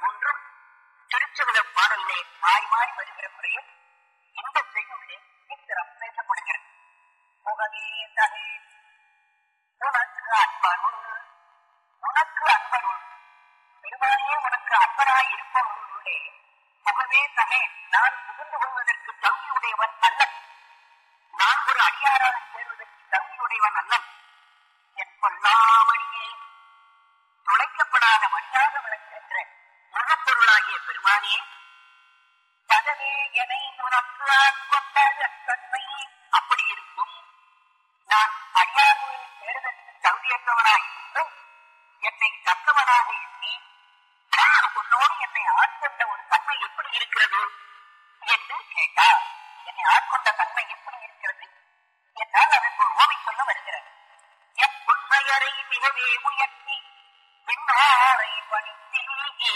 மூன்றும் திருச்சபத பாடலிலே மாறி மாறி வருகிற முறையில் இந்த செய்யுளிலே சித்திரம் பேசப்படுகிறது முகமே தகே உனக்கு அன்பருள் உனக்கு அன்பருள் பெருமானே உனக்கு அன்பராய் இருப்பவர்களுள்ளே புகவே தகே நான் புகுந்து கொள்வதற்கு தகுதியுடையவன் அல்லன் நான் ஒரு அடியாராக சேர்வதற்கு தகுதியுடையவன் அல்லன் என் பொல்லாமணியே துளைக்கப்படாத மண்ணாக விளங்குகின்ற முகப்பொருளாகிய பெருமானே பதவே என்னை உனக்கு ஆட்கொண்ட தன்மை அப்படி இருக்கும் நான் அடியார்களை தேர்தலுக்கு தகுதியற்றவனாய் இருந்தும் என்னை தக்கவனாக எண்ணி உன்னோடு என்னை ஆட்கொண்ட ஒரு தன்மை எப்படி இருக்கிறது என்று கேட்டார் என்னை ஆட்கொண்ட தன்மை எப்படி இருக்கிறது என்றால் அதற்கு ஒரு ஓமை சொல்ல வருகிறது என் உண்மையரை மிகவே உயர்த்தி விண்ணாரை பணித்தே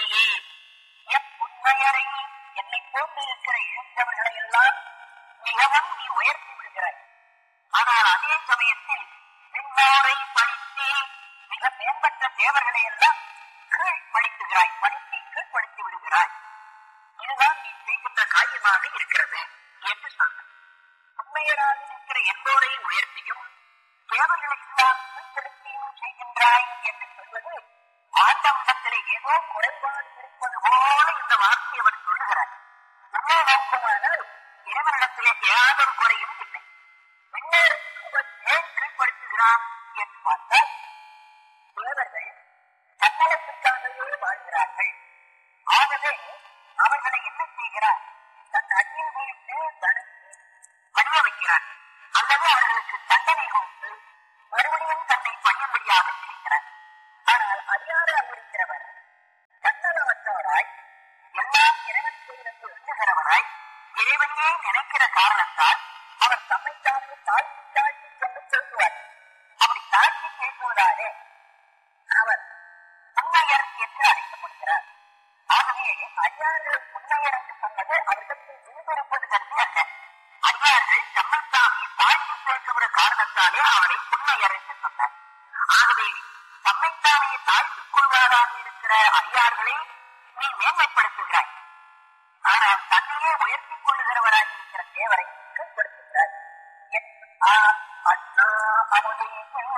என் உண்மையரை என்னை போன்று இருக்கிற இழந்தவர்களை எல்லாம் மிகவும் நீ உயர்த்தி விடுகிறாய் ஆனால் அதே சமயத்தில் விண்ணோரை பணித்தே மிக மேம்பட்ட தேவர்களை எல்லாம் கீழ் படுத்துகிறாய் பணித்தை கீழ்ப்படுத்தி விடுகிறாய் இதுதான் நீ செய்கின்ற காரியமாக இருக்கிறது என்று சொல்ற உண்மையராக இருக்கிற என்போரை உயர்த்தியும் தேவர்களை எல்லாம் கீழ்ப்படுத்தியும் செய்கின்றாய் என்று சொல்வது ஆண்டவனத்திலே ஏதோ குறைபாடு இருப்பது போல இந்த வார்த்தையை அவர் சொல்லுகிறார் உண்மை நோக்கமானால் இறைவனிடத்திலே ஏதொரு குறையும் இல்லை பின்னர் அவர் ஏன் கீழ்ப்படுத்துகிறார் என்று பார்த்தால் தேவர்கள் தன்னலத்துக்காகவே வாழ்கிறார்கள் ஆகவே அவர்களை என்ன செய்கிறார் தன் அடியில் வீழ்த்து தடுத்து பணிய வைக்கிறார் அல்லது அவர்களுக்கு தண்டனை கொடுத்து மறுபடியும் தன்னை பணியும்படியாக செய்கிறார் ஆனால் அதிகாரம் இருக்கிறவர் தன்னலமற்றவராய் எல்லாம் இறைவன் செய்திருந்து எண்ணுகிறவராய் இறைவனையே நினைக்கிற காரணத்தால் அவர் தம்மைத்தானே தாழ்த்தி தாழ்த்தி கொண்டு செல்வார் அப்படி தாழ்த்தி பேசுவதாலே அவர் உண்மையர் என்று அழைக்கப்படுகிறார் ஆகவே அடியார்கள் உண்மையர் என்று சொன்னது அவர்களுக்கு விரும்பிருப்பது கருதி அல்ல அடியார்கள் தம்மைத்தாமே தாழ்த்தி பேசுகிற காரணத்தாலே அவரை உண்மையர் என்று சொன்னார் ஆகவே தம்மைத்தானே தாழ்த்திக் கொள்வதாக இருக்கிற அடியார்களை நீ மேன்மைப்படுத்துகிறாய் ஆனால் தன்னையே உயர்த்திக் கொள்ளுகிறவராய் இருக்கிற தேவரை கீழ்ப்படுத்துகிறார் என் ஆ அண்ணா அமுதே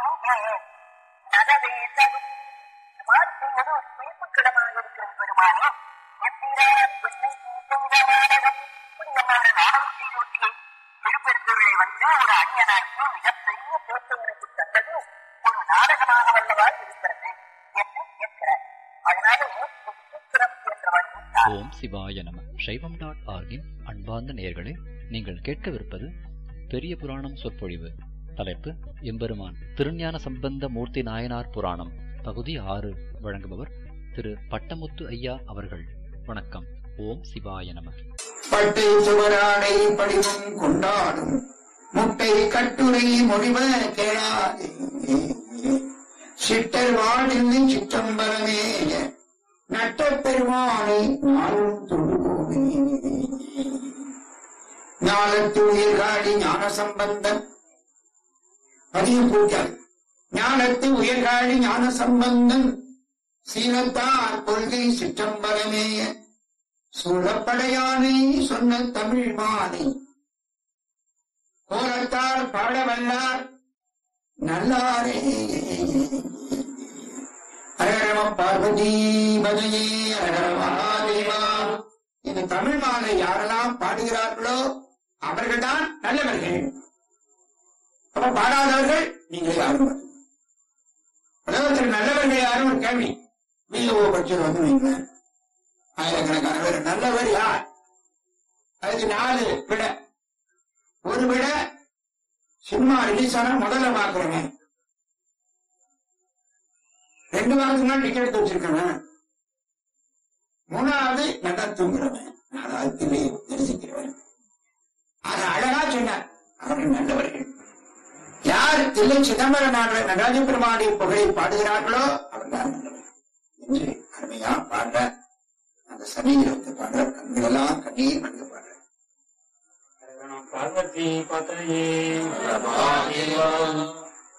நகவே தகும் வாழ்க்கையோடு ஒரு குறிப்புக்கிடமாக இருக்கிற பெருமானே எத்தீரார் பெண்ணை செய்த நாடகம் புனிதமான நாடகம் செய்தோட்டியே திருப்பெருந்தொருளை வந்து ஒரு அந்நியனாக்கி மிகப்பெரிய பேச்சவனுக்கு தந்தது ஒரு நாடகமாக வல்லவா இருக்கிறது என்று கேட்கிறார் அதனால சூத்திரம் என்ற வழியில் ஓம் சிவாய நம சைவம் டாட் ஆர்கின் அன்பார்ந்த நேயர்களே நீங்கள் கேட்கவிருப்பது பெரிய புராணம் சொற்பொழிவு தலைப்பு எம்பெருமான் திருஞான சம்பந்த மூர்த்தி நாயனார் புராணம் பகுதி ஆறு வழங்குபவர் திரு பட்டமுத்து ஐயா அவர்கள் வணக்கம் ஓம் சிவாய நம பட்டை சுவராடை படிவம் கொண்டாடும் முட்டை கட்டுரை மொழிவ கேளாதே சிட்டர் வாழ்ந்து சிற்றம்பரமே நட்ட பெருமானை நாளும் தொழுவோமே ஞானத்து உயிர்காடி ஞான சம்பந்தம் பதியும் கூட்டாள் ஞானத்து உயர்காழி ஞான சம்பந்தம் சீனத்தார் கொள்கை சிற்றம்பலமேய சூழப்படையானை சொன்ன தமிழ் மானை கோலத்தால் பாடவல்லார் நல்லாரே அரகரம பார்வதி பதையே அரகர மகாதேவா இந்த தமிழ் மாலை யாரெல்லாம் பாடுகிறார்களோ அவர்கள்தான் நல்லவர்கள் அப்ப பாடாதவர்கள் நீங்கள் யாரும் அல்ல. உலகத்தில் நல்லவர்கள் யாரும் ஒரு கேள்வி வில்லுவோ பட்சம் வந்து வைங்க ஆயிரக்கணக்கான பேர் நல்லவர் யார் அதுக்கு நாலு விட ஒரு விட சினிமா ரிலீஸ் ஆனா முதல்ல பாக்குறவன் ரெண்டு வாரத்துக்கு முன்னாடி டிக்கெட் எடுத்து வச்சிருக்கவன் மூணாவது நல்லா தூங்குறவன் நாலாவது திரை தரிசிக்கிறவன் அது அழகா சொன்னார் அவர்கள் நல்லவர்கள் யார் தில்லை சிதம்பரம் நாடுற நடராஜ பெருமானுடைய புகழை பாடுகிறார்களோ அவர்கள் நல்லவர்கள் என்று அருமையா பாடுற அந்த சமீரத்தை பாடுற கண்களெல்லாம் கண்ணீர் மனித பாடுற பார்வதி பதையே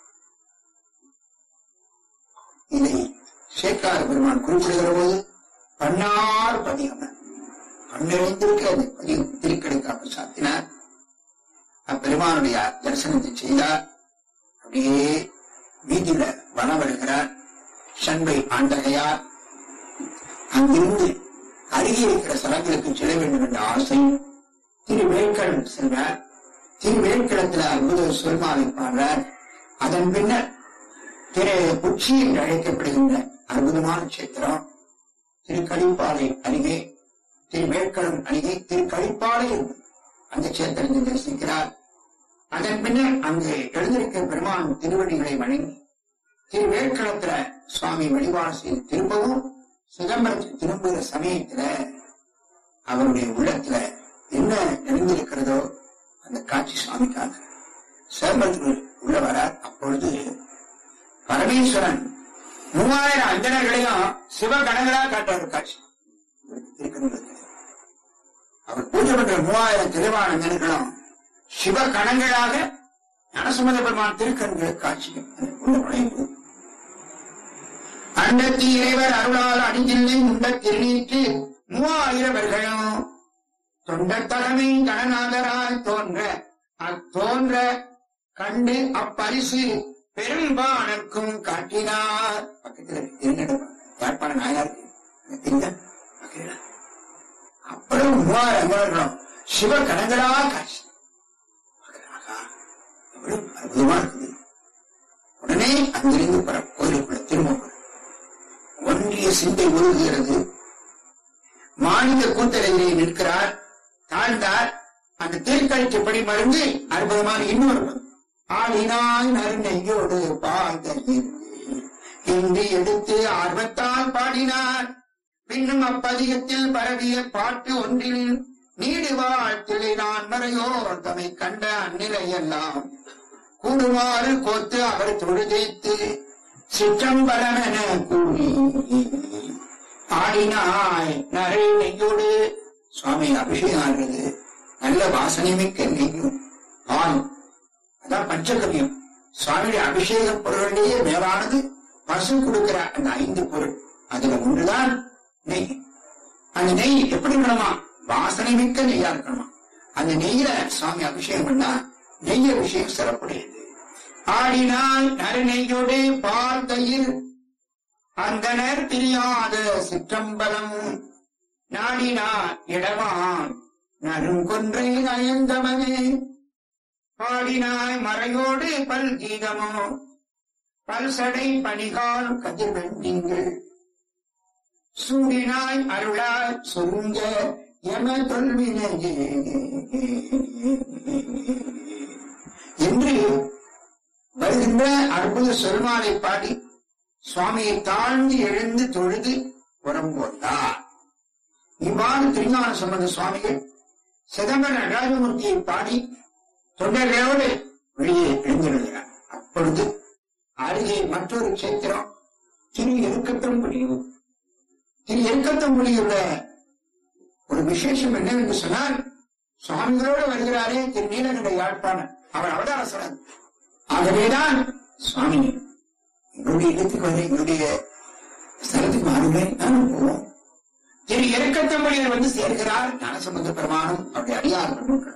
இதை சேக்கார பெருமான் குறிப்பிடுகிற போது பன்னார் பதிகம் பன்னிறைந்திருக்கு அது பதிகம் திருக்கடுக்காம சாத்தினார் அப்பெருமானுடைய தரிசனத்தை செய்தார் அப்படியே வீதியில வனம் வருகிறார் சண்பை ஆண்டகையார் அங்கிருந்து அருகே இருக்கிற ஸ்தலங்களுக்கு செல்ல வேண்டும் என்ற ஆசை திருவேற்களம் செல்வார் திருவேற்களத்துல அற்புத சொல்மாவை பாடுறார் அதன் பின்னர் திரு உச்சி என்று அழைக்கப்படுகின்ற அற்புதமான சேத்திரம் திருக்கடிப்பாலை அருகே திருவேற்களம் அருகே திருக்கடிப்பாலை அந்த சேத்திரத்தை தரிசிக்கிறார் அதன் பின்னர் அங்கு எழுந்திருக்க பெருமான் திருவடிகளை வணங்கி திருவேற்களத்துல சுவாமி வழிபாடு செய்து திரும்பவும் சிதம்பரத்துக்கு திரும்புகிற சமயத்துல அவருடைய உள்ளத்துல என்ன நிறைந்திருக்கிறதோ அந்த காட்சி சுவாமிக்காக சிதம்பரத்துக்கு உள்ள வரார் அப்பொழுது பரமேஸ்வரன் மூவாயிரம் அஞ்சனர்களையும் சிவகணங்களா காட்டுற காட்சி இருக்கிறது அவர் பூஜை பண்ற மூவாயிரம் திருவான அஞ்சனர்களும் சிவகணங்களாக ஞானசம்பந்த பெருமான் திருக்கண்களுக்கு காட்சி உள்ள நுழைவு அண்டத்தி இறைவர் அருளால் அணிஞ்சில்லை முண்ட திருநீற்று மூவாயிரவர்களும் தொண்டத் தலைமை கணநாதரால் தோன்ற அத்தோன்ற கண்டு அப்பரிசு பெரும்பானர்க்கும் காட்டினார் பக்கத்தில் திருநடம் யாழ்ப்பாண நாயாருக்கு தெரியுதா பக்கத்துல. அவ்வளவு மூவாயிரம் அங்கர்களும் சிவ கணங்களா காட்சி ஆகா, எவ்வளவு அற்புதமா இருக்குது உடனே அங்கிருந்து புற கோயிலுக்குள்ள திரும்ப ஒன்றிய சிந்தை உருகுகிறது மாநில கூத்தரையிலே நிற்கிறார் தாழ்ந்தார் அந்த திருக்கழிச்சப்படி மருந்து அற்புதமான இன்னொரு பதம். ஆடினாய் நறுநெய்யோடு பாதத்தில் இன்றி எடுத்து ஆர்வத்தால் பாடினார் பின்னும் அப்பதிகத்தில் பரவிய பாட்டு ஒன்றில் நீடு வாழ்த்திலை நான் மறையோர் தமை கண்ட அந்நிலையெல்லாம் கூடுமாறு கோத்து அவர் தொழுதைத்து சிற்றம்பலமென கூறி ஆடினாய் நரை நெய்யோடு சுவாமி அபிஷேகம் ஆடுறது நல்ல வாசனை மிக்க நெய்யும் பால் அதான் பஞ்சகவியம் சுவாமியுடைய அபிஷேக பொருளிலேயே மேலானது பசு கொடுக்கிற அந்த ஐந்து பொருள் அதுல ஒன்றுதான் நெய் அந்த நெய் எப்படி இருக்கணுமா வாசனை மிக்க நெய்யா இருக்கணுமா அந்த நெய்யில சுவாமி அபிஷேகம் பண்ணா நெய் அபிஷேகம் சிறப்புடையது ஆடினால் நறுநெய்யோடு பால் தயிர் அந்தனர் தெரியாத சிற்றம்பலம் நாடினார் இடவான் நறுங்கொன்றை நயந்தவனே பாடினாய் மறையோடு பல் கீதமோ பல்சடை பணிகால் கதிர்வெண்டிங்கள் சூடினாய் அருளாய் சொல்லுங்க எம தொல்வினையே என்று வருகின்ற அற்புத சொல்மாலை பாடி சுவாமியை தாழ்ந்து எழுந்து தொழுது புறம்போந்தார் இவ்வாறு திருஞான சம்பந்த சுவாமிகள் சிதம்பர நடராஜமூர்த்தியை பாடி தொண்டர்களோடு வெளியே எழுந்திருக்கிறார் அப்பொழுது அருகே மற்றொரு கஷேத்திரம் திரு எருக்கத்தம் புரியும் திரு எருக்கத்தம் புரியுள்ள ஒரு விசேஷம் என்னவென்று சொன்னால் சுவாமிகளோடு வருகிறாரே திரு நீலகண்ட யாழ்ப்பாணன் அவர் அவதாரசரன் ஆகவேதான் சுவாமி எங்களுடைய இடத்துக்கு வர எங்களுடைய ஸ்தலத்துக்கு மாறுமே நானும் போவோம் திரு இறக்கத்தம்படியர் வந்து சேர்கிறார் ஞானசம்பந்த பெருமானும் அவருடைய அடியார் பெருமக்கள்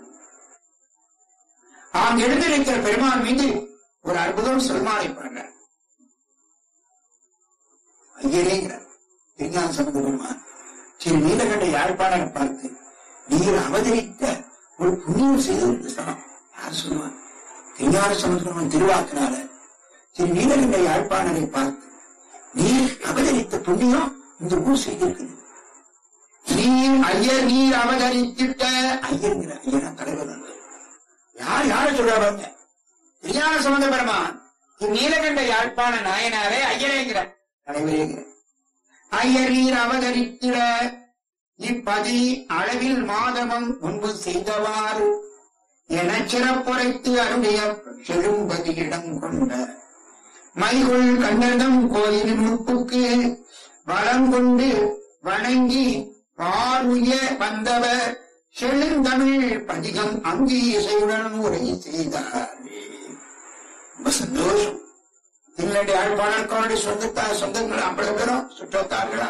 ஆம் எழுந்திருக்கிற பெருமான் மீது ஒரு அற்புதம் சொல்மாலை பாடுறார் ஐயரேங்கிறார் திருஞான சம்பந்த பெருமான் திரு நீலகண்ட யாழ்ப்பாணரை பார்த்து நீர் அவதரித்த ஒரு புண்ணியம் செய்து இருக்கிறோம் யார் சொல்லுவார் திருஞான சம்பந்த பெருமான் திருவாக்கினால திரு நீலகண்ட யாழ்ப்பாணரை பார்த்து நீர் அவதரித்த புண்ணியம் இந்த ஊர் செய்திருக்குது நீர் ஐயர் நீர் அவதரித்திட்ட ஐயருங்கிற ஐயரா தலைவர் அல்ல. யார் யார சொல்றாங்க திருஞான சம்பந்த பெருமான் திரு நீலகண்ட யாழ்ப்பாண நாயனாரே ஐயரேங்கிற தலைவரேங்கிற ஐயர் நீர் அவதரித்திட இப்பதி அளவில் மாதவம் முன்பு செய்தவாறு எனச் சிறப்புரைத்து அருடைய செழும்பதியிடம் கொண்ட மைகுள் கண்ணதம் கோயில் முப்புக்கு வளம் கொண்டு வணங்கி பார்வுய வந்தவர் செழுந்தமிழ் பதிகம் அங்கி இசையுடன் உரை செய்தார் ரொம்ப சந்தோஷம் தில்லடி ஆழ்வாளர்களுடைய சொந்தத்தா சொந்தங்கள் ஐம்பது பேரும் சுற்றத்தார்களா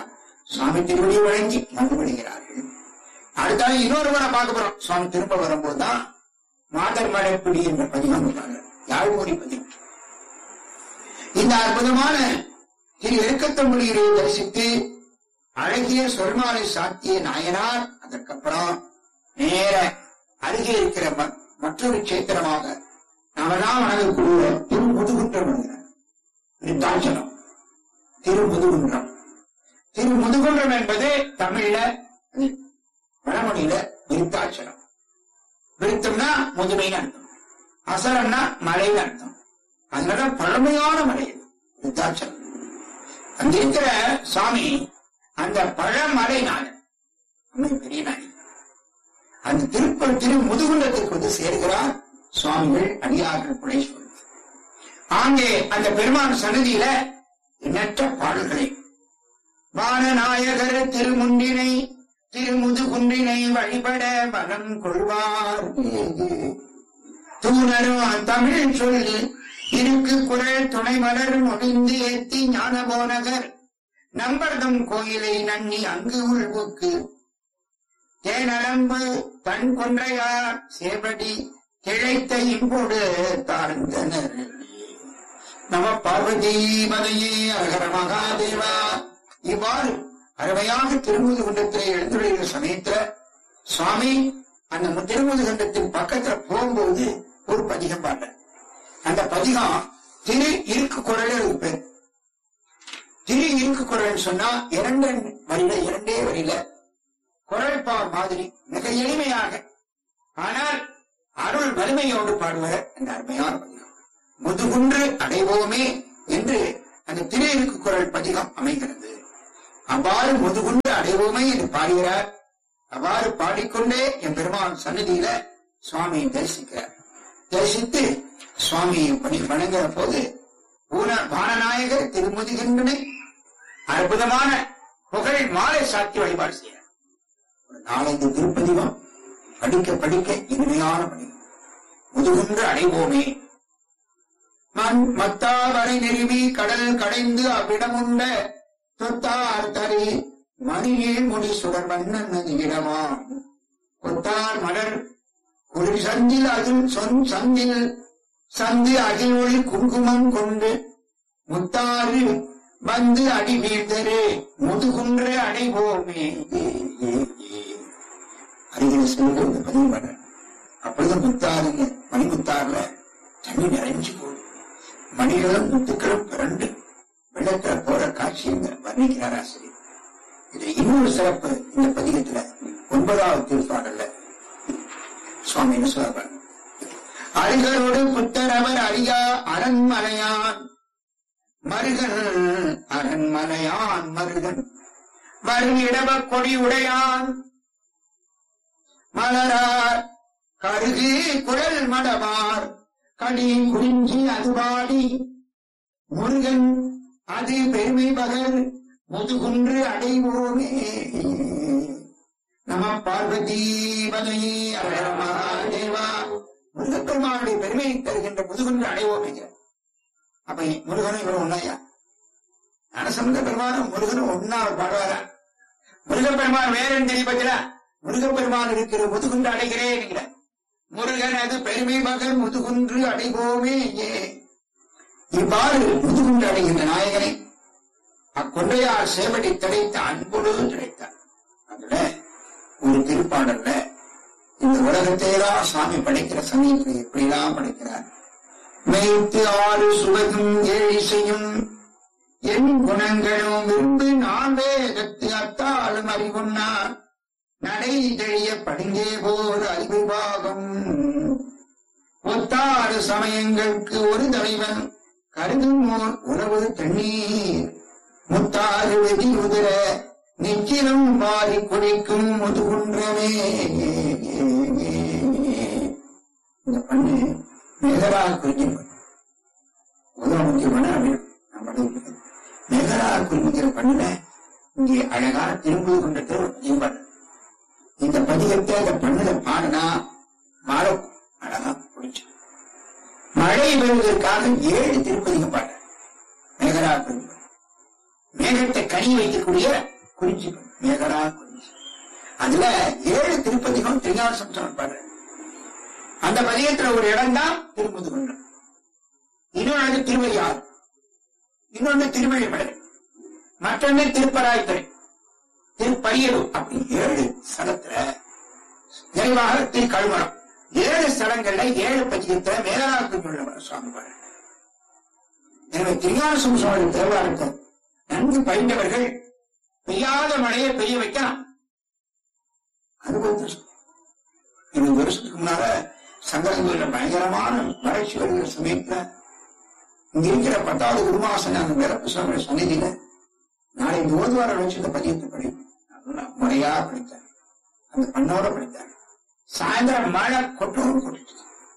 சுவாமி திருவடி வழங்கி மறுபடுகிறார்கள் அடுத்தாலும் இன்னொரு முறை பார்க்க போறோம் சுவாமி திரும்ப வரும்போதுதான் மாதர் மழைப்பிடி என்ற பதிகம் இருப்பாங்க யாழ்மொழி பதிகம் இந்த அற்புதமான திரு இறக்கத்தமொழியை தரிசித்து அழகிய சொர்மாலை சாத்திய நாயனார் அதற்கப்புறம் நேர அருகே இருக்கிற ம- மற்றொரு கஷேத்திரமாக நாமெல்லாம் வணங்கக்கூடிய திரு முதுகுன்றம் என்கிறார் விருத்தாச்சலம் திரு முதுகுன்றம் திரு முதுகுன்றம் என்பது தமிழ்ல அது வடமொழியில விருத்தாச்சலம் விருத்தம்னா முதுமைன்னு அர்த்தம் அசரம்னா மலைன்னு அர்த்தம் அதனால பழமையான மலை இது, விருத்தாச்சலம் அங்க இருக்கிற சாமி அந்த பழமலை நாடு பெரிய நாடு அந்த திருப்பல் திரு முதுகுண்டத்திற்கு வந்து சேர்கிறார் சுவாமிகள் அடியார்கள் புலேஸ்வரர் அங்கே அந்த பெருமான் சன்னதியில எண்ணற்ற பாடல்களை வானநாயகர் திருமுன்றினை திருமுதுகுன்றினை வழிபட மனம் கொள்வார் தூணரும் தமிழ் சொல்லி இருக்கு குரல் துணை மலர் முடிந்து ஏத்தி ஞான போனகர் நம்பர்தம் கோயிலை நன்னி அங்கு உள்வுக்கு தேனலம்பு தன் கொன்றையார் சேவடி கிழைத்த இம்போடு தாழ்ந்தனர் நம பார்வதி மலையே அகர மகாதேவா இவ்வாறு அருமையாக திருமுது குண்டத்திலே எழுந்துள்ள சமயத்துல சுவாமி அந்த திருமுது கண்டத்தின் பக்கத்துல போகும்போது ஒரு பதிகம் பாடுற அந்த பதிகம் திரு இருக்கு குரல் பேர் திரு இருக்கு குரல் சொன்னா இரண்டு வரியில இரண்டே வரியில குரல் பா மாதிரி மிக எளிமையாக ஆனால் அருள் வலிமையோடு பாடுவார் அந்த அருமையான பதிகம் முதுகுன்று அடைவோமே என்று அந்த திரு இருக்கு குரல் பதிகம் அமைகிறது அவ்வாறு முதுகுண்டு அடைவோமே என்று பாடுகிறார் அவ்வாறு பாடிக்கொண்டே என் பெருமான் சன்னதியில சுவாமியை தரிசிக்கிறார் தரிசித்து சுவாமியை பணி வணங்குற போது ஊன- வானநாயகர் திருமுதுகின்றனை அற்புதமான புகழ் மாலை சாத்தி வழிபாடு செய்கிறார் ஒரு நாலஞ்சு திருப்பதிகம் படிக்க படிக்க இனிமையான பணி முதுகுன்று அடைவோமே மண் மத்தாவரை நெருவி கடல் கடைந்து அவ்விடமுண்ட தொத்தார் தரி மணியில் முடி சுடர் மன்னன் இடமா கொத்தார் மலர் குளிர் சந்தில் அதில் சொன் சந்தில் சந்து அகில் ஒளி குங்குமம் கொண்டு முத்தாறு வந்து அடி வீழ்தரு முதுகுன்று அடைவோமே அருகில் சென்று இந்த பதிவு பண்ண அப்பொழுது முத்தாருங்க மணி முத்தாறுல தண்ணி நிறைஞ்சு போகுது மணிகளும் முத்துக்களும் பிறண்டு வெள்ளத்துல போற காட்சியை வர்ணிக்கிறார் ஆசிரியர் இது இன்னொரு சிறப்பு இந்த பதிகத்துல ஒன்பதாவது திருப்பாடல்ல சுவாமி என்ன சொல்றாரு அருகரோடு புத்தரவர் அறியா அரண்மனையான் மருகன் அரண்மனையான் மருகன் வரும் இடவ கொடி உடையான் மலரார் கருகு குழல் மடவார் கடி குறிஞ்சி அதுவாடி முருகன் அது பெருமை பகர் முதுகுன்று அடைவோமே நம பார்வதி பதையே அழக மகாதேவா முருகப்பெருமானுடைய பெருமையை தருகின்ற முதுகுன்று அடைவோமே அப்ப முருகனும் இவரும் ஒன்னாயா நரசமுத பெருமானும் முருகனும் ஒன்னா அவர் பாடுவாரா முருகப்பெருமான் வேற தெரிய பத்தில முருகப்பெருமான் இருக்கிற முதுகுன்று அடைகிறேன் என்கிறார் முருகன் அது பெருமை மகன் முதுகுன்று அடைவோமே ஏ இவ்வாறு முதுகுன்று அடைகின்ற நாயகனை அக்கொன்றையார் சேவடி கிடைத்த அன்போடு கிடைத்தார் அதுல ஒரு திருப்பாடல்ல இந்த உலகத்தையெல்லாம் சாமி படைக்கிற சமயத்தில் எப்படிலாம் படைக்கிறார் மெய்த்து ஆறு சுவகும் ஏழிசையும் என் குணங்களும் விரும்பு நான் வேதத்து அத்தாலும் அறிவுண்ணார் நடை தெளிய படுங்கே போர் அறிவு பாகம் ஒத்தாறு சமயங்களுக்கு ஒரு தலைவன் கருதும் ஓர் உறவு தண்ணீர் முத்தாறு வெடி உதிர நிச்சிலம் மாறி குடிக்கும் முதுகுன்றமே இந்த பண்ணு மேகரா குறிக்கும் உதவ முக்கியமான நம்ம மேகரா குறிக்கிற பண்ணுல இங்கே அழகா திரும்பி கொண்டு பதிவு இந்த பதிகத்தை அந்த பண்ணுல பாடினா மாலை அழகா பிடிச்சு மழை பெறுவதற்காக ஏழு திருப்பதிகம் பாடுற மேகரா குறிப்பு மேகத்தை கனி வைக்கக்கூடிய குறிஞ்சி மேகரா குறிஞ்சி அதுல ஏழு திருப்பதிகம் திருஞான சம்சாரம் பாடுற அந்த பதியத்துல ஒரு இடம் தான் திருமுதுகுன்றம் இன்னொன்று திருவையாறு இன்னொன்னு திருவள்ளிமலை மற்றொன்னு திருப்பராய்த்துறை திருப்பரியலூர் அப்படி ஏழு ஸ்தலத்துல நிறைவாக திருக்கழுமரம் ஏழு ஸ்தலங்கள்ல ஏழு பதியத்துல மேலாளத்துக்கு உள்ள சுவாமி பாடுற எனவே திருஞான சுவாமி தேவாரத்தை நன்கு பயின்றவர்கள் பெய்யாத மழையை பெய்ய வைக்கலாம் அது கொஞ்சம் இருபது வருஷத்துக்கு முன்னால சங்கரங்கள்ல பயங்கரமான வறட்சி வருகிற சமயத்துல இங்க இருக்கிற பத்தாவது குருமாசன அந்த பிறப்பு சுவாமி சன்னிதியில நாளை இந்த ஓதுவாரம் வச்சு இந்த பதியத்தை படிப்பேன் நல்லா முறையா படித்தார் அந்த பண்ணோட படித்தார் சாயந்தரம் மழை கொட்டவும் கொட்டுச்சு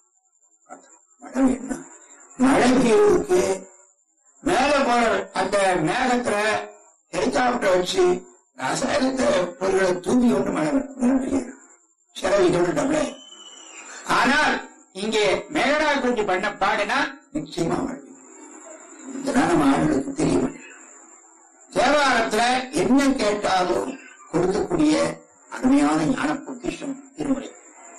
மழை என்ன மழை பெய்யுறதுக்கு மேல போற அந்த மேகத்துல ஹெலிகாப்டர் வச்சு ரசாயனத்தை பொருட்களை தூங்கி கொண்டு மழை பெய்யும் செலவு இதோட டபுள் ஆயிரும். ஆனால் இங்கே மேகடா குஞ்சு பண்ண பாடுனா நிச்சயமா மழை பெய்யும். இதெல்லாம் நம்ம ஆளுகளுக்கு தெரிய மாட்டேங்குது தேவாரத்துல என்ன கேட்டாலும் கொடுக்கக்கூடிய அருமையான ஞான பொக்கிஷம் திருமுறை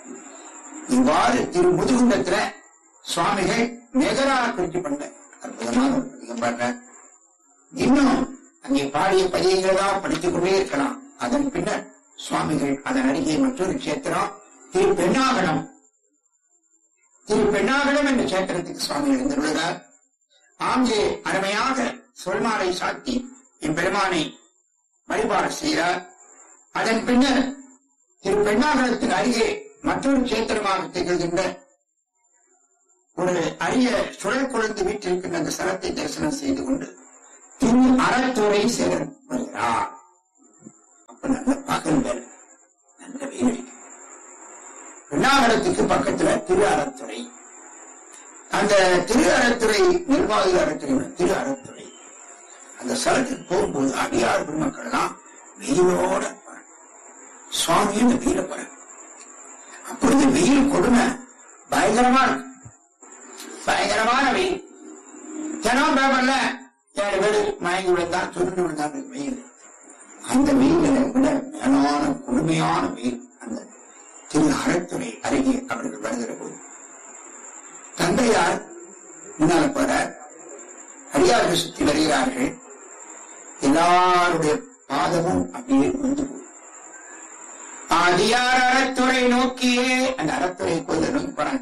இவ்வாறு திரு முதுகுண்டத்துல சுவாமிகள் மேகரா குறிச்சி பண்ண அற்புதமான ஒரு பதிகம் பாடுற இன்னும் அங்கே பாடிய பதியங்களை தான் படித்துக் கொண்டே இருக்கலாம் அதன் பின்னர் சுவாமிகள் அதன் அருகே மற்றொரு கஷேத்திரம் திரு பெண்ணாகலம் திரு பெண்ணாகலம் என்ற கஷேத்திரத்துக்கு சுவாமிகள் இருந்துள்ளார் ஆங்கே அருமையாக சொல்மாலை சாத்தி என் பெருமானை வழிபாடு செய்கிறார் அதன் பின்னர் திரு பெண்ணாகலத்தின் அருகே மற்றொரு கஷேத்திரமாக திகழ்கின்ற ஒரு அரிய சுழல் குழந்தை வீட்டிருக்கின்ற அந்த ஸ்தலத்தை தரிசனம் செய்து கொண்டு திரு அறத்துறை சேர வருகிறார் அப்ப நல்ல பகல் வேலை நல்ல வெயில் அடிக்கும். பெண்ணாகலத்துக்கு பக்கத்துல திரு அறத்துறை அந்த திரு அறத்துறை நிர்வாக அறத்துறை திரு அறத்துறை அந்த ஸ்தலத்துக்கு போகும்போது அடியார் பெருமக்கள் எல்லாம் வெயிலோட இருப்பாங்க. சுவாமி இந்த வெயில பாருங்க அப்பொழுது வெயில் கொடுமை பயங்கரமா இருக்கு பயங்கரமான வெயில் தினம் பேப்பர்ல ஏழு பேர் மயங்கி விழுந்தான் சுருண்டு விழுந்தாங்க வெயில் அந்த வெயில விட மேலான கொடுமையான வெயில் அந்த திரு அறத்துறை அருகே அவர்கள் வருகிற போது தந்தையார் முன்னால போற அடியார்கள் சுற்றி வருகிறார்கள் எல்லாருடைய பாதமும் அப்படியே வந்து போகும் ஆதியார் அறத்துறை நோக்கியே அந்த அறத்துறை கோயிலை நோக்கி போறாங்க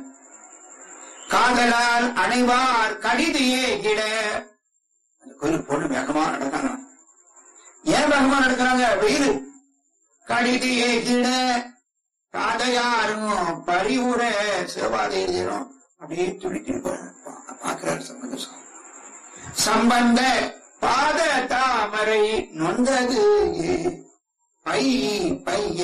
காதலால் அணைவார் கடிதையே கிட அந்த கோயில் பொண்ணு வேகமா நடக்கிறாங்க ஏன் வேகமா நடக்கிறாங்க வெயில் கடிதையே கிட காதையாரும் பரிவுர சிவபாதையிலும் அப்படியே துடிக்கிட்டு போறாங்க பா- பார்க்கிறாரு சம்பந்த சுவாமி சம்பந்த பாத தாமரை நொந்தது பை பைய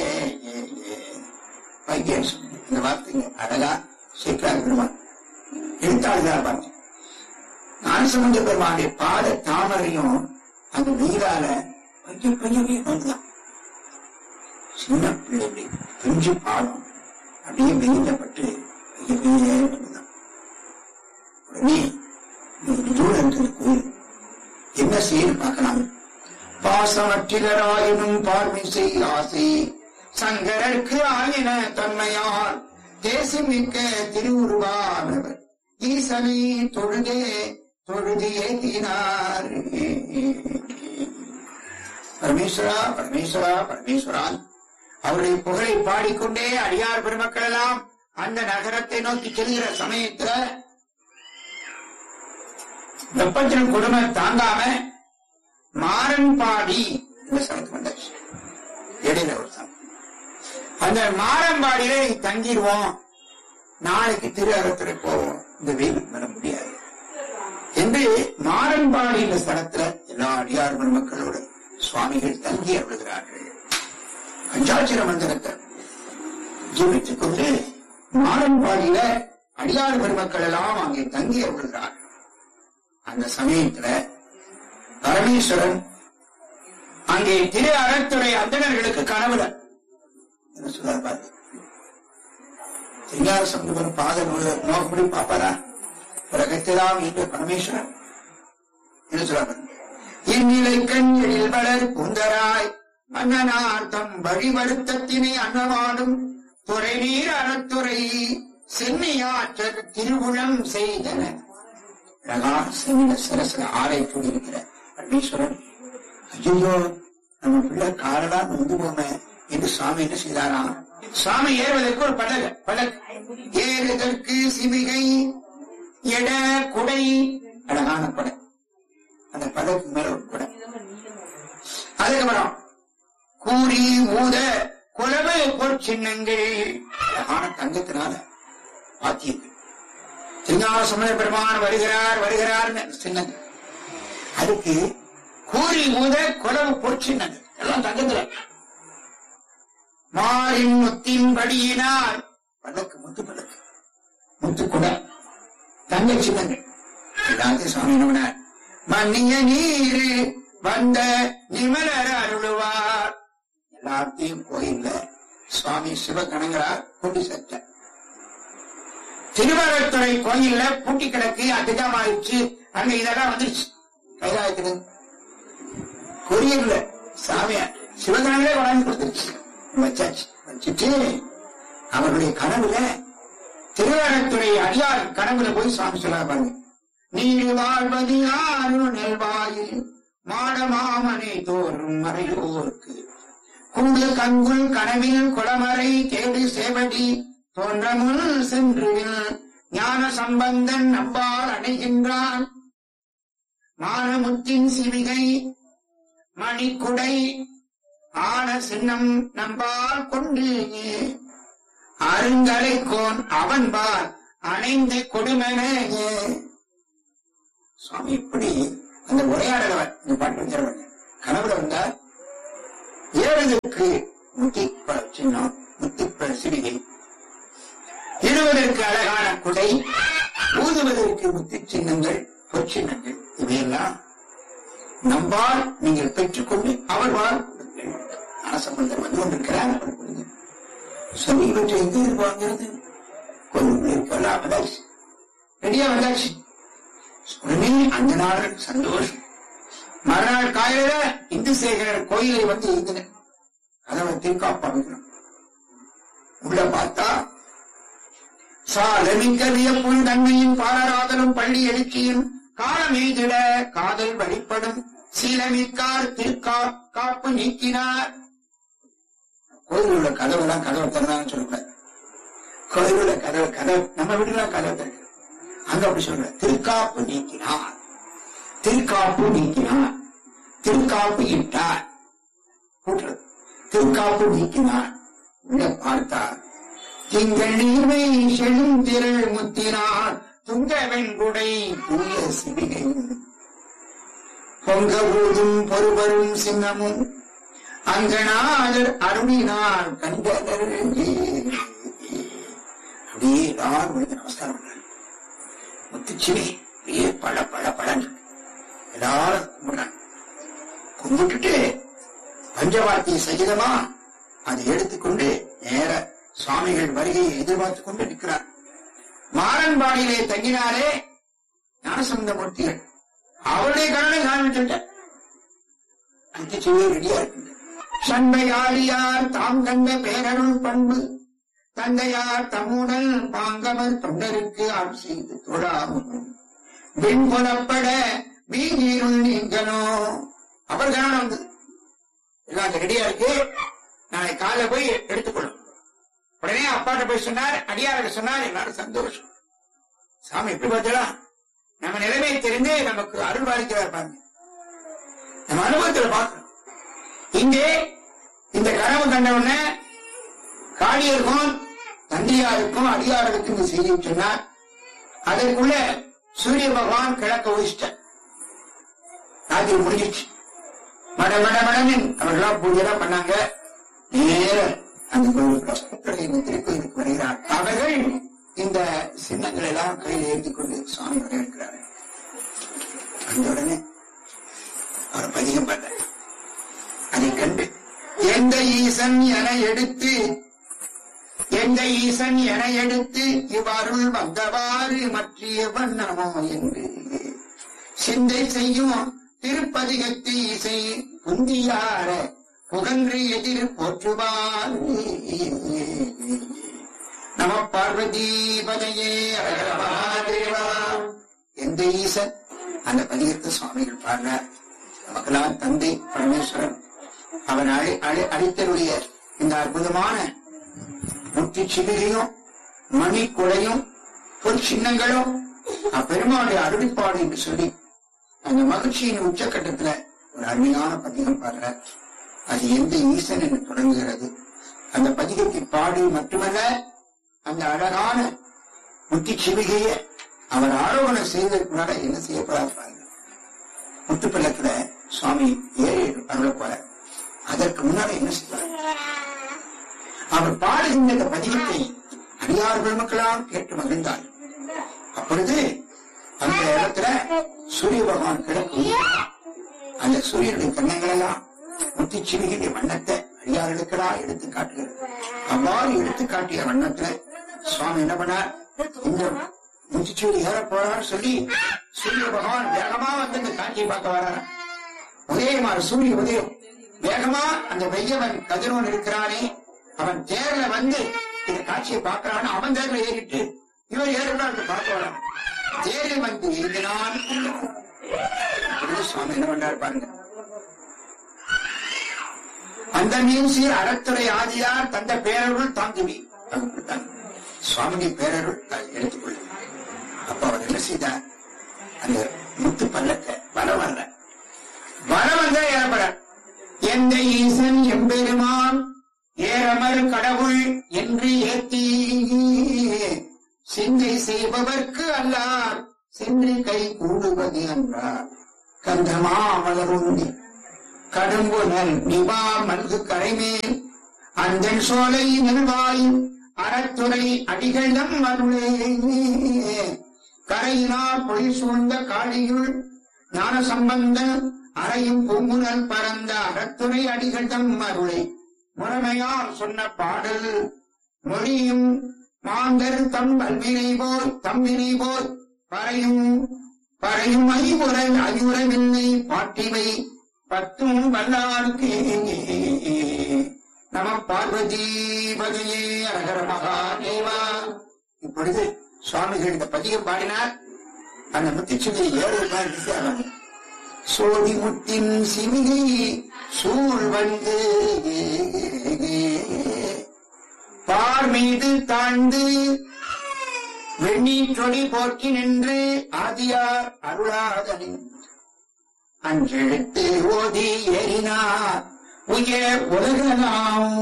பைய இந்த வார்த்தைங்க அழகா சீக்கிரம் பெருமான் எழுத்தாளர் பாருங்க ஞானசம்பந்த பெருமானுடைய பாத தாமரையும் அந்த வெயிலால பைய பையவே நொந்துதான் சின்ன பிள்ளை பிஞ்சு பாடம் அப்படியே வெயில பட்டு பையவே நொந்துதான் உடனே இது தூரம் இருக்கிற கோயில் என்ன செய்யணும் பார்க்கலாம் பாசமற்றிலராயினும் பார்வை செய் ஆசை சங்கரருக்கு ஆயின தன்மையால் தேசமிக்க திருவுருவானவர் ஈசனை தொழுதே தொழுது ஏற்றினார் பரமேஸ்வரா பரமேஸ்வரா பரமேஸ்வரான் அவருடைய புகழை பாடிக்கொண்டே அடியார் பெருமக்கள் எல்லாம் அந்த நகரத்தை நோக்கி செல்கிற சமயத்துல வெப்பத்தின் கொடுமை தாங்காம மாரன்பாடி இந்த ஸ்தலத்துக்கு வந்தாச்சு இடையில ஒரு ஸ்தலம் அந்த மாரன்பாடியில நீ தங்கிடுவோம் நாளைக்கு திரு அறத்துறை போவோம் இந்த வெயிலுக்கு வர முடியாது என்று மாரன்பாடி இந்த ஸ்தலத்துல எல்லா அடியார் மக்களோடு சுவாமிகள் தங்கி அருள்கிறார்கள் பஞ்சாட்சிர மந்திரத்தை ஜீவித்துக் கொண்டு மாரன்பாடியில அடியார் பெருமக்கள் எல்லாம் அங்கே தங்கி அருள்கிறார்கள் அந்த சமயத்துல பரமேஸ்வரன் அங்கே திரு அறத்துறை அந்தணர்களுக்கு கனவுல என்ன சொல்றார் பாரு திருஞான சம்பந்தர் பாத நோக்கப்படி பாப்பாரா உலகத்திலாம் இன்று பரமேஸ்வரன் என்ன சொல்றார் பாரு இந்நிலை கண்களில் வளர் குந்தராய் மன்னனார்த்தம் வழிவருத்தத்தினை அன்னவாடும் துறை நீர் அறத்துறை சென்னையாற்றல் திருவுளம் செய்தன அழகா சிங்க சிரசில ஆலை கூடியிருக்கிற பரமேஸ்வரன் ஐயோ நம்ம பிள்ளை காலடா நொந்து போமே என்று சுவாமி என்ன செய்தாராம் சுவாமி ஏறுவதற்கு ஒரு படகு படகு ஏறுதற்கு சிவிகை எட குடை அழகான படகு அந்த படகு மேல ஒரு குடை அதுக்கப்புறம் கூறி ஊத குலவு பொற்சின்னங்கள் அழகான தங்கத்தினால பாத்தியங்கள் திருஞான சமய பெருமான் வருகிறார் வருகிறார் சின்னங்கள் அதுக்கு கூறி ஊத குலவு பொற்சின்னங்கள் எல்லாம் தங்கத்துல மாறின் முத்தின் படியினால் பல்லக்கு முத்து பல்லக்கு முத்து குடை தங்க சின்னங்கள் எல்லாத்தையும் சுவாமி நம்பினார் மன்னிய நீரு வந்த நிமலர் அருளுவார் எல்லாத்தையும் கோயில்ல சுவாமி சிவகணங்களார் கொண்டு சேர்த்தார் திருவாரூர்துறை கோயில்ல பூட்டி கிடக்கு அதிகமாயிடுச்சு அங்க இதெல்லாம் வந்துருச்சு கைலாயத்துக்கு கொரியர்ல சாமியார் சிவகணங்களே கொண்டாந்து கொடுத்துருச்சு வச்சாச்சு வச்சுட்டு அவருடைய கனவுல திருவாரூர்துறை அடியார் கனவுல போய் சுவாமி சொல்ல பாருங்க நீர் வாழ்வது யாரு நெல்வாயில் மாடமாமனை தோறும் மறையோர்க்கு கூடு கங்குள் கனவில் குளமறை தேடு சேவடி தோன்ற முன் சென்று ஞான சம்பந்தன் நம்பால் அடைகின்றான் மானமுத்தின் சிவிகை மணிக்குடை ஆன சின்னம் நம்பால் கொண்டு அருங்கலைக்கோன் அவன்பால் அணைந்த கொடுமென சுவாமி இப்படி அந்த உரையாடலவர் இந்த பாட்டு வச்சிருவாங்க கனவுல வந்தா ஏழுதற்கு முத்தி ப- சின்னம் முத்தி ப- சிவிகை இடுவதற்கு அழகான குடை ஊதுவதற்கு முத்தி சின்னங்கள் பொற்சின்னங்கள் இவையெல்லாம் நம்பால் நீங்கள் பெற்றுக்கொண்டு அவர் வாழ் அரசம்பந்தர் வந்து கொண்டிருக்கிறார் அவர் கொடுங்க. சொல்லி இவற்றை எங்க எதிர்பார்க்கிறது கொஞ்சம் இருக்கலாம் வந்தாச்சு ரெடியா வந்தாச்சு உடனே அந்த நாள் சந்தோஷம் மறுநாள் காலையில இந்து சேகரர் கோயிலை வந்து எழுதின கதவை திருக்காப்பாடுகிறோம் உள்ள பார்த்தா சாதமிக்க வியப்பும் தன்மையின் பாரராதலும் பள்ளி எழுச்சியும் காலம் எய்திட காதல் வழிபடும் சீலமிக்கார் திருக்கா காப்பு நீக்கினார் கோயில் உள்ள கதவுலாம் கதவை திறந்தான்னு சொல்லக்கூடாது கோயில் உள்ள கதவு கதவு நம்ம வீட்டுலாம் கதவு திறக்கு அங்க அப்படி சொல்ற திருக்காப்பு நீக்கினார் திருக்காப்பு நீக்கினார் திருக்காப்பு இட்டார் கூட்டுறது திருக்காப்பு நீக்கினார் உள்ள பார்த்தார் திங்கள் நீர்மை செழும் திரள் முத்தினார் துங்க வெண்குடை தூய சிவிகை பொங்க ஊதும் பொறுபரும் சின்னமும் அங்கனாதர் அருணினார் கண்டனர் அப்படியே எல்லாரும் விழுந்து நமஸ்காரம் பண்றாங்க முத்துச்சிவி அப்படியே பட பட படன்னு எல்லாரும் கும்பிடுறாங்க கும்பிட்டுட்டு பஞ்சவார்த்தை சகிதமா அதை எடுத்துக்கொண்டு நேர சுவாமிகள் வருகையை எதிர்பார்த்துக் கொண்டு நிற்கிறார் மாறன்பாடியிலே தங்கினாரே ஞானசம்பந்த மூர்த்திகள் அவருடைய கருணை காண்பிச்சுட்டார் முத்துச்சிவி ரெடியா இருக்கின்ற சண்பையாளியார் தாம் கண்ட பேரருள் பண்பு தந்தையார் தம்முடன் பாங்கவர் தொண்டருக்கு ஆள் செய்து தொழாமும் விண் புலப்பட வீதியிருள் நீங்கனோ அவர் கவனம் வந்தது எல்லாம் அங்க ரெடியா இருக்கு நாளை காலைல போய் எடுத்துக்கொள்ளும் உடனே அப்பாட்ட போய் சொன்னார் அடியாருக்கு சொன்னார் எல்லாரும் சந்தோஷம் சாமி எப்படி பார்த்தா நம்ம நிலைமை தெரிந்து நமக்கு அருள் பாலிக்கிறார் பாருங்க நம்ம அனுபவத்துல பார்க்கணும் இங்கே இந்த கனவு கண்டவுடனே காளியருக்கும் தந்தையாருக்கும் அடியாருக்கும் இந்த செய்தி சொன்னார் அதற்குள்ள சூரிய பகவான் கிழக்க ஒழிச்சிட்டார் ராத்திரி முடிஞ்சிச்சு மட மட மடன்னு அவர்களாம் பூஜைலாம் பண்ணாங்க நேர அந்த கோயிலுக்கு இந்த திருக்கோயிலுக்கு வருகிறார் அவர்கள் இந்த சின்னங்கள் எல்லாம் கையில் எழுதி கொண்டு சுவாமி வரவேற்கிறார்கள் அந்த உடனே அவர் பதிகம் பண்ண அதை கண்டு எந்த ஈசன் என எடுத்து எந்த ஈசன் என எடுத்து இவ்வருள் வந்தவாறு மற்றிய வண்ணமோ என்று சிந்தை செய்யும் திருப்பதிகத்து இசை புந்தியார புகன்று எதிர் போற்றுவார் நம பார்வதி பதையே அழகர மகாதேவா எந்த ஈசன் அந்த பதிகத்தை சுவாமிகள் பாடினார் நமக்கெல்லாம் தந்தை பரமேஸ்வரன் அவன் அழி அழி அளித்தருடைய இந்த அற்புதமான முற்றி சிவிகையும் மணி குடையும் பொன் சின்னங்களும் அப்பெருமானுடைய அருளிப்பாடு என்று சொல்லி அந்த மகிழ்ச்சியின் உச்சக்கட்டத்துல ஒரு அருமையான பதிகம் பாடுறார் அது எந்த ஈசன் என்று தொடங்குகிறது அந்த பதிகத்தை பாடி மட்டுமல்ல அந்த அழகான முத்தி சிவிகையை அவர் ஆரோகணம் செய்வதற்கு முன்னால என்ன செய்யப்படாது முத்துப்பள்ளத்துல சுவாமி ஏறி அருள போற அதற்கு முன்னால என்ன செய்வார் அவர் பாடுகின்ற இந்த பதிகத்தை அடியார் பெருமக்களால் கேட்டு மகிழ்ந்தார் அப்பொழுது அந்த இடத்துல சூரிய பகவான் கிடக்கும் அந்த சூரியனுடைய கண்ணங்கள் எல்லாம் முத்தி சிவிகின்ற வண்ணத்தை அடியார்களுக்கெல்லாம் எடுத்து காட்டுகிறது அவ்வாறு எடுத்து காட்டிய வண்ணத்துல சுவாமி என்ன பண்ணார் இந்த முத்திச்சூடி ஏற போறான்னு சொல்லி சூரிய பகவான் வேகமா வந்து இந்த காட்சியை பார்க்க வர்றார் உதயமாறு சூரிய உதயம் வேகமா அந்த வெய்யவன் கதிரவன் இருக்கிறானே அவன் தேர்ல வந்து இந்த காட்சியை பார்க்கறான்னு அவன் தேர்ல ஏறிட்டு இவர் ஏறிட்டு பார்க்க வரான் தேரில் வந்து ஏறினான் அப்பொழுது சுவாமி என்ன பண்றாரு பாருங்க அந்த மீன் சீர் அறத்துறை ஆதியார் தந்த பேரருள் தாங்குவி சுவாமிக்கு பேரருள் எடுத்துக்கொள்ள அப்ப அவர் என்ன செய்தார் அந்த முத்து பல்லக்க வர வரல வர வந்த ஏறப்பட எந்த ஈசன் எம்பெருமான் ஏறமர் கடவுள் என்று ஏத்தி சிந்தை செய்பவர்க்கு அல்லார் சென்று கை கூடுவது என்றார் கந்தமா மலருந்தி கடும்புனல் நிவா மல்கு கரைமேல் அந்தன் சோலை நெல்வாய் அறத்துறை அடிகளம் அருளே கரையினார் பொய் சூழ்ந்த காளியுள் ஞான சம்பந்த அறையும் பூங்குழல் பரந்த அறத்துறை அடிகள் தம் அருளை முறைமையால் சொன்ன பாடல் மொழியும் மாந்தர் தம் வல்வினை போல் தம்வினை போல் பறையும் பறையும் ஐவுரை ஐவுரமில்லை பாட்டிவை பத்தும் வல்லாருக்கு நம பார்வதி பதையே அரகர மகாதேவா இப்பொழுது சுவாமிகள் இந்த பதிகம் பாடினார் அந்த முத்திச்சுவை ஏழு மாதிரி சோதி முத்தின் சிவிகை சூழ் வந்து பார் மீது தாழ்ந்து வெண்ணீற்றொடி போக்கி நின்று ஆதியார் அருளாதனின் அன்றெழுத்து ஓதி ஏறினார் உயர் உலகலாம்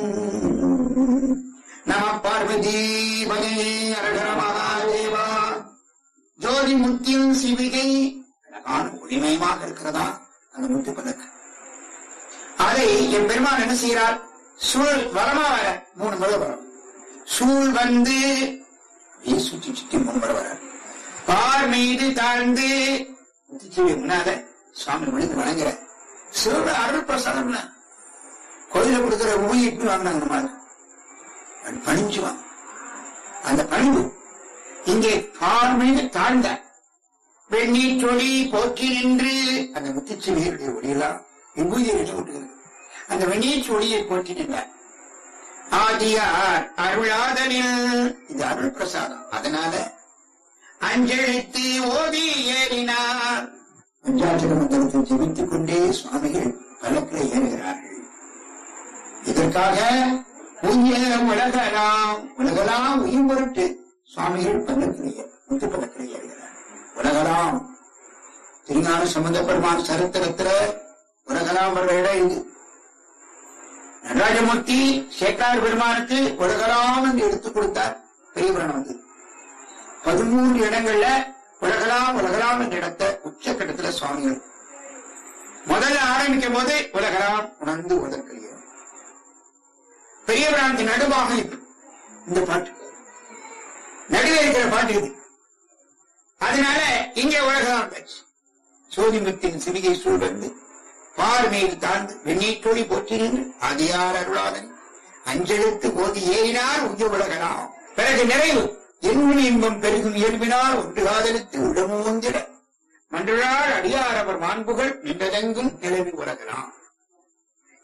நம பார்வதி மகே அரகர மகாதேவா ஜோதி முத்தியும் சிவிகை அழகான ஒளிமயமாக இருக்கிறதா அந்த முத்து பதக்கு அதை என் பெருமான் என்ன செய்கிறார் சூழல் வரமா வர மூணு முறை வரும் சூழ் வந்து அப்படியே சுற்றி சுற்றி மூணு முறை வர பார் மீது தாழ்ந்து முத்துச்சிவி முன்னால சுவாமி விழுந்து வணங்குற சிவ அருள் பிரசாதம் கோயில கொடுக்கிற ஊழி இப்படி வாங்கினாங்க நம்ம அது பணிஞ்சு வாங்க அந்த பணிவு இங்கே பார் மீது தாழ்ந்த வெண்ணீர் சொலி போக்கி நின்று அந்த முத்துச்சிவியருடைய ஒளியெல்லாம் விபூதியை விட்டுகிறது அந்த வெண்ணீர் ஒளியை போக்கி நின்றார் ஆதியார் அருளாதனில் இது அருள் பிரசாதம் அதனால அஞ்செழுத்து ஓதி ஏறினார் பஞ்சாட்சர மந்திரத்தை ஜெபித்துக் கொண்டே சுவாமிகள் பலக்கில் ஏறுகிறார்கள் இதற்காக உய்ய உலகலாம் உலகலாம் உயிர் பொருட்டு சுவாமிகள் பல்லக்கிலேயே முத்து பல்லக்கிலே ஏறுகிறார் உலகலாம் திருஞான சம்பந்த பெருமான் சரித்திரத்துல உலகலாம் வர்ற இடம் இது நடராஜமூர்த்தி சேக்கார் பெருமானுக்கு உலகலாம் என்று எடுத்துக் கொடுத்தார் பெரியவரன் வந்து பதிமூன்று இடங்கள்ல உலகலாம் உலகலாம் என்ற இடத்த உச்சக்கட்டத்துல சுவாமிகள் முதல்ல ஆரம்பிக்கும் போது உலகலாம் உணர்ந்து உதற்கழியும் பெரியவரானுக்கு நடுவாக இது இந்த பாட்டு நடுவே இருக்கிற பாட்டு இது அதனால இங்க உலகலாம் பேச்சு சோதிமுத்தின் சிவிகை சூழ்ந்து பார் மீது தாழ்ந்து வெண்ணீற்றொழி போற்றினீர்கள் அதியார் அருளாதன் அஞ்செழுத்து போது ஏறினார் உய்ய உலகலாம் பிறகு நிறைவு எண்மணி இன்பம் பெருகும் இயல்பினால் ஒன்று காதலித்து உடமூந்திட மன்றாள் அடியார் அவர் மாண்புகள் நின்றதெங்கும் நிலவி உலகலாம்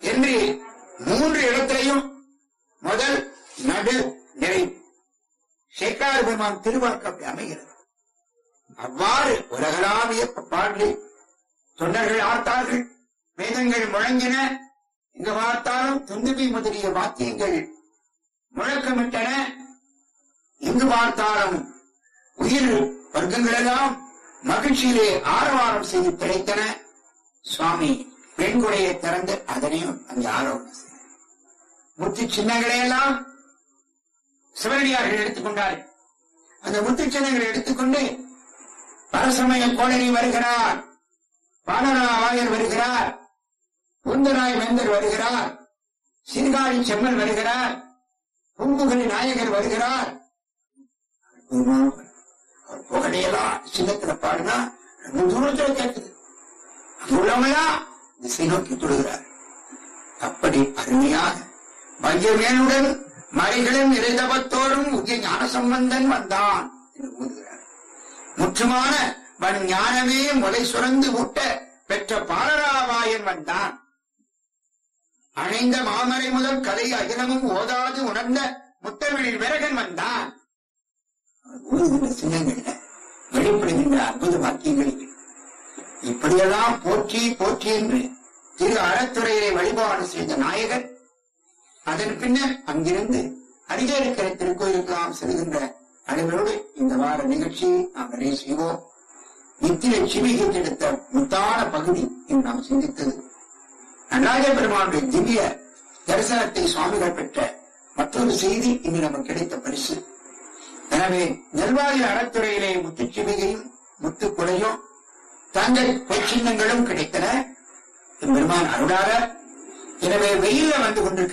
என்று மூன்று இடத்திலையும் முதல் நடு நிறை சேக்கார பெருமான் திருவாக்கு அப்படி அமைகிறது அவ்வாறு உலகளாவிய பாடலை தொண்டர்கள் ஆர்த்தார்கள் வேதங்கள் முழங்கின இங்கு பார்த்தாலும் துந்துபி முதலிய வாத்தியங்கள் முழக்கமிட்டன இங்கு பார்த்தாலும் உயிர் வர்க்கங்களெல்லாம் மகிழ்ச்சியிலே ஆரவாரம் செய்து கிடைத்தன சுவாமி பெண்குடையை திறந்து அதனையும் அங்கே ஆரோக்கியம் செய்தார் முத்து சின்னங்களை எல்லாம் சிவனடியார்கள் எடுத்துக்கொண்டார்கள் அந்த முத்து சின்னங்களை எடுத்துக்கொண்டு பரசமய கோடரி வருகிறார் பாலராவாயர் வருகிறார் குந்தராய் வேந்தர் வருகிறார் சீர்காழி செம்மல் வருகிறார் பூம்புகலி நாயகர் வருகிறார் அவர் புகழையெல்லாம் சின்னத்துல பாடினா ரொம்ப தூரத்துல கேட்குது அங்க உள்ளவங்களாம் திசை நோக்கி தொடுகிறார் அப்படி அருமையாக மையமேனுடன் மறைகளும் இறைதவத்தோடும் உரிய ஞான சம்பந்தன் வந்தான் என்று கூறுகிறார் முற்றுமான வன் ஞானமே முளை சுரந்து ஊட்ட பெற்ற பாலராவாயன் வந்தான் அணைந்த மாமரை முதல் கதை அகிலமும் ஓதாது உணர்ந்த முத்தமிழில் விரகன் வந்தான் கூறுகின்ற சின்னங்கள்ல வெளிப்படுகின்ற அற்புத வாக்கியங்களில் இப்படியெல்லாம் போற்றி போற்றி என்று திரு அறத்துறையிலே வழிபாடு செய்த நாயகர் அதன் பின்னர் அங்கிருந்து அருகே இருக்கிற திருக்கோயிலுக்கெல்லாம் செல்கின்ற அளவோடு இந்த வார நிகழ்ச்சியை நாம் நிறைவு செய்வோம் நித்திய சிவிகைக்கு எடுத்த முத்தான பகுதி என்று நாம் சிந்தித்தது நடராஜ பெருமானுடைய திவ்ய தரிசனத்தை சுவாமிகள் பெற்ற மற்றொரு செய்தி இன்று நமக்கு கிடைத்த பரிசு எனவே நெல்வாயில் அறத்துறையிலே முத்துச்சிவிகையும் முத்துக்குடையும் தங்கள் பொற்சின்னங்களும் கிடைத்தன பெருமான் அருளாளர் எனவே வெயில்ல வந்து கொண்டிருக்கிற